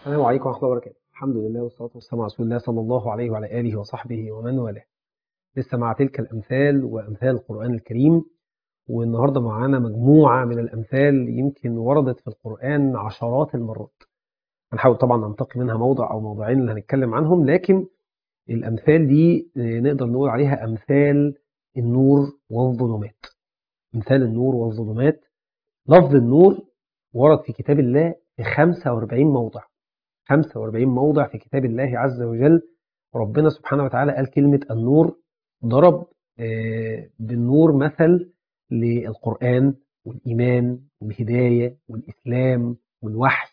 السلام عليكم ورحمة الله وبركاته الحمد لله والصلاة والسلام على رسول الله صلى الله عليه وعلى آله وصحبه ومن والاه لسه مع تلك الأمثال وأمثال القرآن الكريم والنهاردة معانا مجموعة من الأمثال يمكن وردت في القرآن عشرات المرات هنحاول طبعا ننتقي منها موضع أو موضوعين اللي هنتكلم عنهم لكن الأمثال دي نقدر نقول عليها أمثال النور والظلمات أمثال النور والظلمات لفظ النور ورد في كتاب الله في 45 موضع 45 موضع في كتاب الله عز وجل ربنا سبحانه وتعالى قال كلمة النور ضرب بالنور مثل للقرآن والإيمان والهداية والإسلام والوحي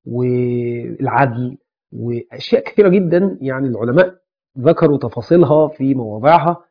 والعدل وأشياء كثيرة جدا يعني العلماء ذكروا تفاصيلها في مواضعها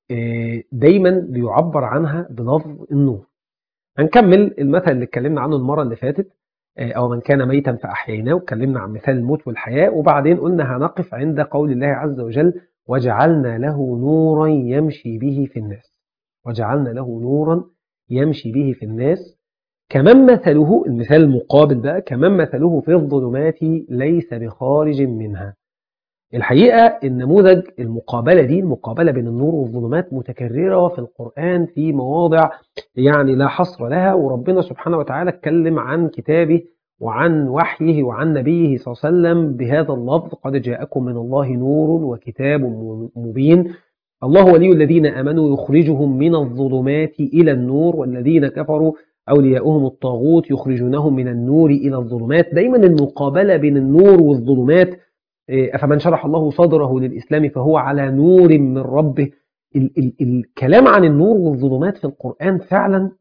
دايما بيعبر عنها بلفظ النور هنكمل المثل اللي اتكلمنا عنه المرة اللي فاتت أو من كان ميتا فأحييناه واتكلمنا عن مثال الموت والحياة وبعدين قلنا هنقف عند قول الله عز وجل وجعلنا له نورا يمشي به في الناس وجعلنا له نورا يمشي به في الناس كمن مثله المثال المقابل بقى كمن مثله في الظلمات ليس بخارج منها الحقيقة النموذج المقابلة دي المقابلة بين النور والظلمات متكررة في القرآن في مواضع يعني لا حصر لها وربنا سبحانه وتعالى اتكلم عن كتابه وعن وحيه وعن نبيه صلى الله عليه وسلم بهذا اللفظ قد جاءكم من الله نور وكتاب مبين الله ولي الذين آمنوا يخرجهم من الظلمات إلى النور والذين كفروا أولياؤهم الطاغوت يخرجونهم من النور إلى الظلمات دايما المقابلة بين النور والظلمات أفمن شرح الله صدره للإسلام فهو على نور من ربه ال ال الكلام عن النور والظلمات في القرآن فعلا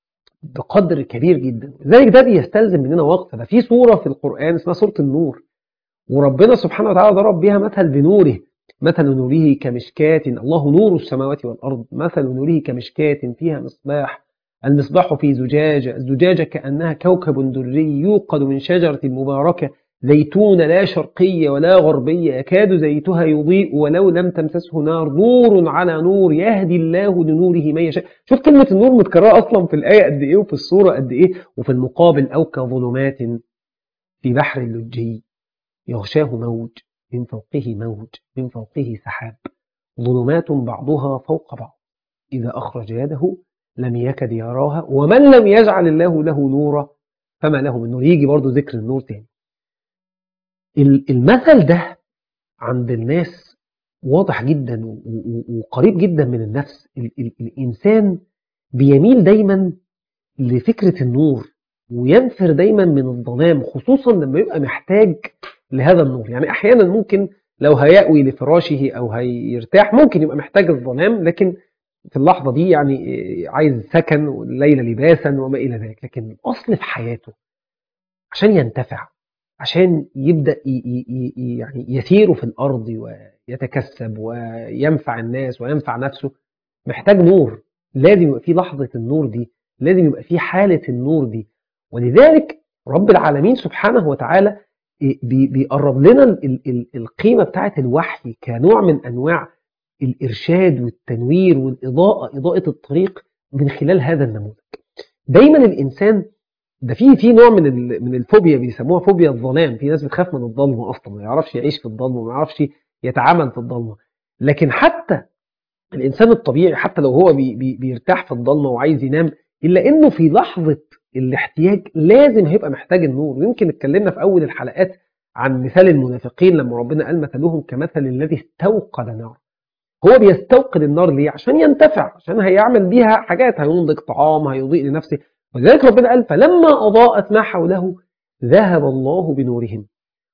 بقدر كبير جدا لذلك ده بيستلزم مننا وقت ده في سورة في القرآن اسمها سورة النور وربنا سبحانه وتعالى ضرب بها مثل بنوره مثل نوره كمشكاة الله نور السماوات والأرض مثل نوره كمشكاة فيها مصباح المصباح في زجاجة الزجاجة كأنها كوكب دري يوقد من شجرة مباركة زيتونة لا شرقية ولا غربية يكاد زيتها يضيء ولو لم تمسسه نار نور على نور يهدي الله لنوره من يشاء شوف كلمة النور متكررة أصلا في الآية قد إيه وفي السورة قد إيه وفي المقابل أو كظلمات في بحر اللجي يغشاه موج من فوقه موج من فوقه سحاب ظلمات بعضها فوق بعض إذا أخرج يده لم يكد يراها ومن لم يجعل الله له نورا فما له من نور يجي برضو ذكر النور تاني المثل ده عند الناس واضح جدا وقريب جدا من النفس الإنسان بيميل دايما لفكرة النور وينفر دايما من الظلام خصوصا لما يبقى محتاج لهذا النور يعني أحيانا ممكن لو هيأوي لفراشه أو هيرتاح ممكن يبقى محتاج الظلام لكن في اللحظة دي يعني عايز سكن والليل لباسا وما إلى ذلك لكن الأصل في حياته عشان ينتفع عشان يبدأ يعني يسير في الأرض ويتكسب وينفع الناس وينفع نفسه محتاج نور لازم يبقى في لحظة النور دي لازم يبقى في حالة النور دي ولذلك رب العالمين سبحانه وتعالى بيقرب لنا القيمة بتاعة الوحي كنوع من أنواع الإرشاد والتنوير والإضاءة إضاءة الطريق من خلال هذا النموذج دايما الإنسان ده في في نوع من من الفوبيا بيسموها فوبيا الظلام في ناس بتخاف من الضلمه اصلا ما يعرفش يعيش في الضلمه ما يعرفش يتعامل في الضلمه لكن حتى الانسان الطبيعي حتى لو هو بي بي بيرتاح في الضلمه وعايز ينام الا انه في لحظه الاحتياج لازم هيبقى محتاج النور ويمكن اتكلمنا في اول الحلقات عن مثال المنافقين لما ربنا قال مثلهم كمثل الذي استوقد نار هو بيستوقد النار ليه عشان ينتفع عشان هيعمل بيها حاجات هينضج طعام هيضيء لنفسه ولذلك ربنا قال فلما أضاءت ما حوله ذهب الله بنورهم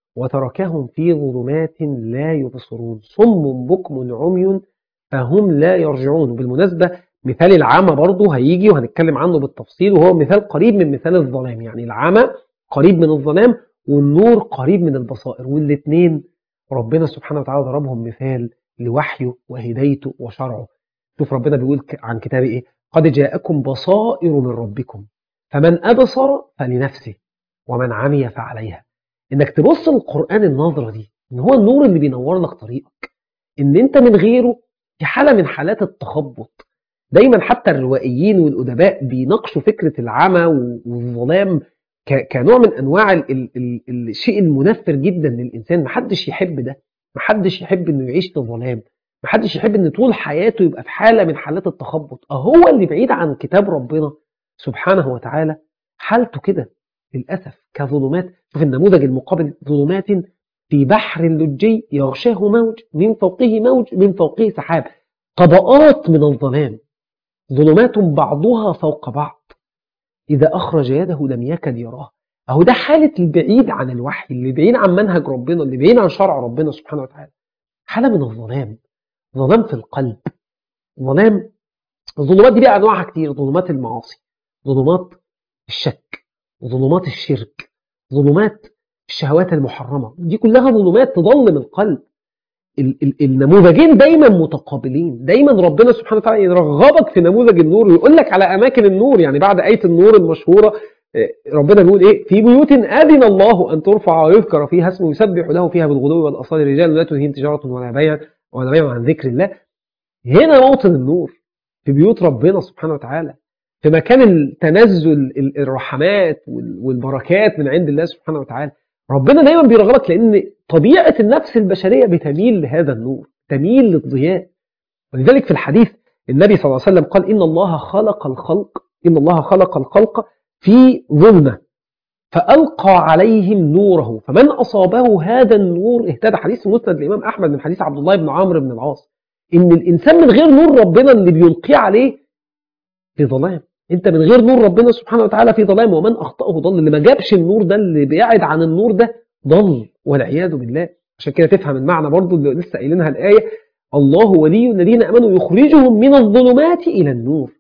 وتركهم في ظلمات لا يبصرون صم بكم عمي فهم لا يرجعون وبالمناسبة مثال العمى برضه هيجي وهنتكلم عنه بالتفصيل وهو مثال قريب من مثال الظلام يعني العمى قريب من الظلام والنور قريب من البصائر والاثنين ربنا سبحانه وتعالى ضربهم مثال لوحيه وهدايته وشرعه شوف ربنا بيقول عن كتابه ايه قد جاءكم بصائر من ربكم فمن أبصر فلنفسه ومن عمي فعليها انك تبص للقرآن النظرة دي ان هو النور اللي بينور لك طريقك ان انت من غيره في حالة من حالات التخبط دايما حتى الروائيين والأدباء بيناقشوا فكرة العمى والظلام ك- كنوع من انواع ال ال ال الشيء المنفر جدا للانسان محدش يحب ده محدش يحب انه يعيش في ظلام محدش يحب ان طول حياته يبقى في حاله من حالات التخبط اهو اللي بعيد عن كتاب ربنا سبحانه وتعالى حالته كده للاسف كظلمات شوف النموذج المقابل ظلمات في بحر لجي يغشاه موج من فوقه موج من فوقه سحاب طبقات من الظلام ظلمات بعضها فوق بعض إذا أخرج يده لم يكد يراه أهو ده حالة البعيد عن الوحي اللي بعيد عن منهج ربنا اللي بعيد عن شرع ربنا سبحانه وتعالى حالة من الظلام ظلام في القلب ظلام الظلمات دي بقى أنواعها كتير ظلمات المعاصي ظلمات الشك ظلمات الشرك ظلمات الشهوات المحرمة دي كلها ظلمات تظلم القلب ال- ال- النموذجين دايما متقابلين دايما ربنا سبحانه وتعالى يرغبك في نموذج النور ويقول لك على اماكن النور يعني بعد ايه النور المشهوره آه، ربنا بيقول ايه في بيوت اذن الله ان ترفع ويذكر فيها اسمه يسبح له فيها بالغدو والاصال رجال لا تلهيهم تجاره ولا بيع ولا بيع عن ذكر الله هنا موطن النور في بيوت ربنا سبحانه وتعالى في مكان التنزل ال- الرحمات وال- والبركات من عند الله سبحانه وتعالى ربنا دايما بيرغبك لان طبيعه النفس البشريه بتميل لهذا النور تميل للضياء ولذلك في الحديث النبي صلى الله عليه وسلم قال ان الله خلق الخلق ان الله خلق الخلق في ظلمه فالقى عليهم نوره فمن اصابه هذا النور اهتدى حديث مسند الامام احمد من حديث عبد الله بن عمرو بن العاص ان الانسان من غير نور ربنا اللي بيلقيه عليه في ظلام انت من غير نور ربنا سبحانه وتعالى في ظلام ومن اخطاه ضل اللي ما جابش النور ده اللي بيعد عن النور ده ضل والعياذ بالله عشان كده تفهم المعنى برضو اللي لسه قايلينها الايه الله ولي الذين امنوا يخرجهم من الظلمات الى النور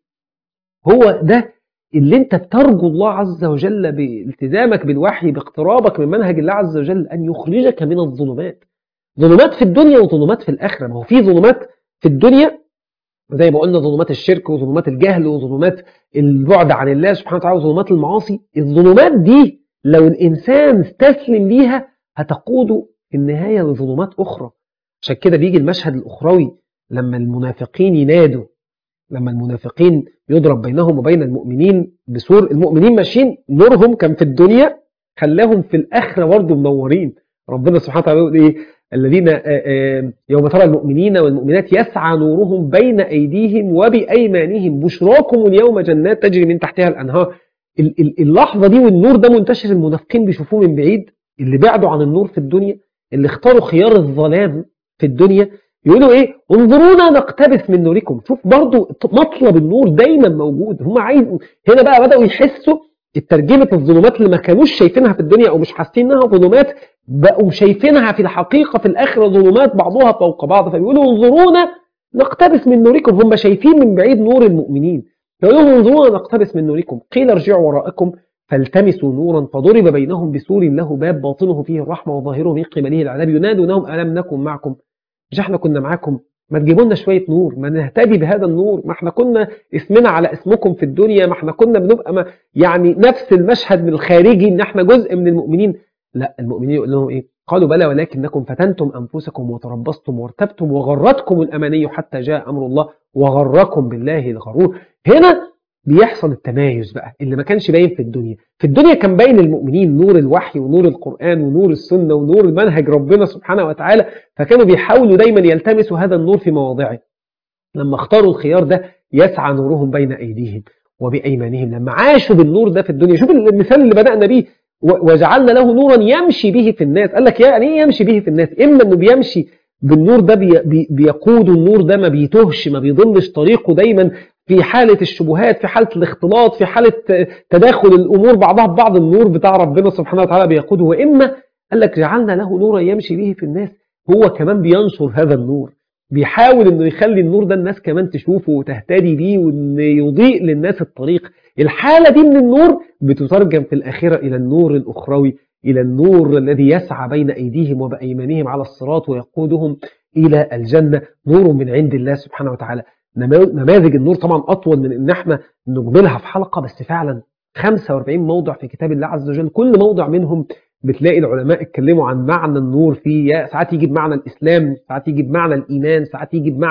هو ده اللي انت بترجو الله عز وجل بالتزامك بالوحي باقترابك من منهج الله عز وجل ان يخرجك من الظلمات ظلمات في الدنيا وظلمات في الاخره ما هو في ظلمات في الدنيا زي ما قلنا ظلمات الشرك وظلمات الجهل وظلمات البعد عن الله سبحانه وتعالى وظلمات المعاصي الظلمات دي لو الإنسان استسلم ليها هتقوده في النهاية لظلمات أخرى عشان كده بيجي المشهد الأخروي لما المنافقين ينادوا لما المنافقين يضرب بينهم وبين المؤمنين بسور المؤمنين ماشيين نورهم كان في الدنيا خلاهم في الآخرة برضه منورين ربنا سبحانه وتعالى يقول إيه الذين آه، آه، يوم ترى المؤمنين والمؤمنات يسعى نورهم بين أيديهم وبأيمانهم بشراكم اليوم جنات تجري من تحتها الأنهار ال- ال- اللحظة دي والنور ده منتشر المنافقين بيشوفوه من بعيد اللي بعدوا عن النور في الدنيا اللي اختاروا خيار الظلام في الدنيا يقولوا ايه انظرونا نقتبس من نوركم شوف برضو مطلب النور دايما موجود هم عايز هنا بقى بدأوا يحسوا الترجمة الظلمات اللي ما كانوش شايفينها في الدنيا او مش حاسين انها ظلمات بقوا شايفينها في الحقيقة في الآخرة ظلمات بعضها فوق بعض فبيقولوا انظرونا نقتبس من نوركم هم شايفين من بعيد نور المؤمنين فيقولوا لهم انظرونا نقتبس من نوركم قيل ارجعوا وراءكم فالتمسوا نورا فضرب بينهم بسور له باب باطنه فيه الرحمة وظاهره من قبله العذاب ينادونهم ألم نكن معكم مش احنا كنا معاكم ما تجيبوا لنا شوية نور ما نهتدي بهذا النور ما احنا كنا اسمنا على اسمكم في الدنيا ما احنا كنا بنبقى ما يعني نفس المشهد من الخارجي ان احنا جزء من المؤمنين لا المؤمنين يقول لهم ايه قالوا بلى ولكنكم فتنتم انفسكم وتربصتم وارتبتم وغرتكم الاماني حتى جاء امر الله وغركم بالله الغرور هنا بيحصل التمايز بقى اللي ما كانش باين في الدنيا في الدنيا كان باين للمؤمنين نور الوحي ونور القرآن ونور السنة ونور منهج ربنا سبحانه وتعالى فكانوا بيحاولوا دايما يلتمسوا هذا النور في مواضعه لما اختاروا الخيار ده يسعى نورهم بين أيديهم وبأيمانهم لما عاشوا بالنور ده في الدنيا شوف المثال اللي بدأنا بيه و- وجعلنا له نورا يمشي به في الناس قال لك يعني ايه يمشي به في الناس اما انه بيمشي بالنور ده بي بي بيقود النور ده ما بيتهش ما بيضلش طريقه دايما في حالة الشبهات في حالة الاختلاط في حالة تداخل الأمور بعضها ببعض النور بتاع ربنا سبحانه وتعالى بيقوده وإما قال لك جعلنا له نورا يمشي به في الناس هو كمان بينشر هذا النور بيحاول انه يخلي النور ده الناس كمان تشوفه وتهتدي بيه وان يضيء للناس الطريق الحالة دي من النور بتترجم في الآخرة إلى النور الأخروي إلى النور الذي يسعى بين أيديهم وبأيمانهم على الصراط ويقودهم إلى الجنة نور من عند الله سبحانه وتعالى نما- نماذج النور طبعا أطول من إن احنا نجملها في حلقة بس فعلا 45 موضع في كتاب الله عز وجل كل موضع منهم بتلاقي العلماء اتكلموا عن معنى النور فيه يا ساعات يجي بمعنى الإسلام ساعات يجي بمعنى الإيمان ساعات يجي بمعنى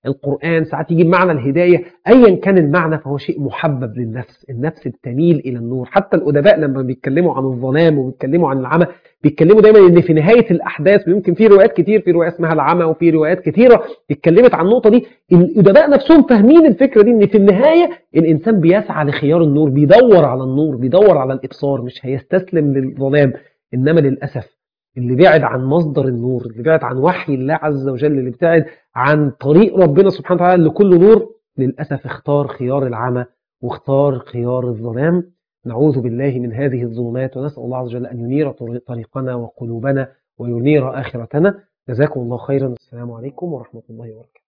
القرآن ساعات يجيب معنى الهداية أيا كان المعنى فهو شيء محبب للنفس النفس بتميل إلى النور حتى الأدباء لما بيتكلموا عن الظلام وبيتكلموا عن العمى بيتكلموا دايما ان في نهايه الاحداث ويمكن في روايات كتير في روايه اسمها العمى وفي روايات كتيره اتكلمت عن النقطه دي الادباء نفسهم فاهمين الفكره دي ان في النهايه الانسان بيسعى لخيار النور بيدور على النور بيدور على الابصار مش هيستسلم للظلام انما للاسف اللي بعد عن مصدر النور اللي بعد عن وحي الله عز وجل اللي بعد عن طريق ربنا سبحانه وتعالى لكل نور للاسف اختار خيار العمى واختار خيار الظلام نعوذ بالله من هذه الظلمات ونسأل الله عز وجل أن ينير طريقنا وقلوبنا وينير آخرتنا جزاكم الله خيرا السلام عليكم ورحمة الله وبركاته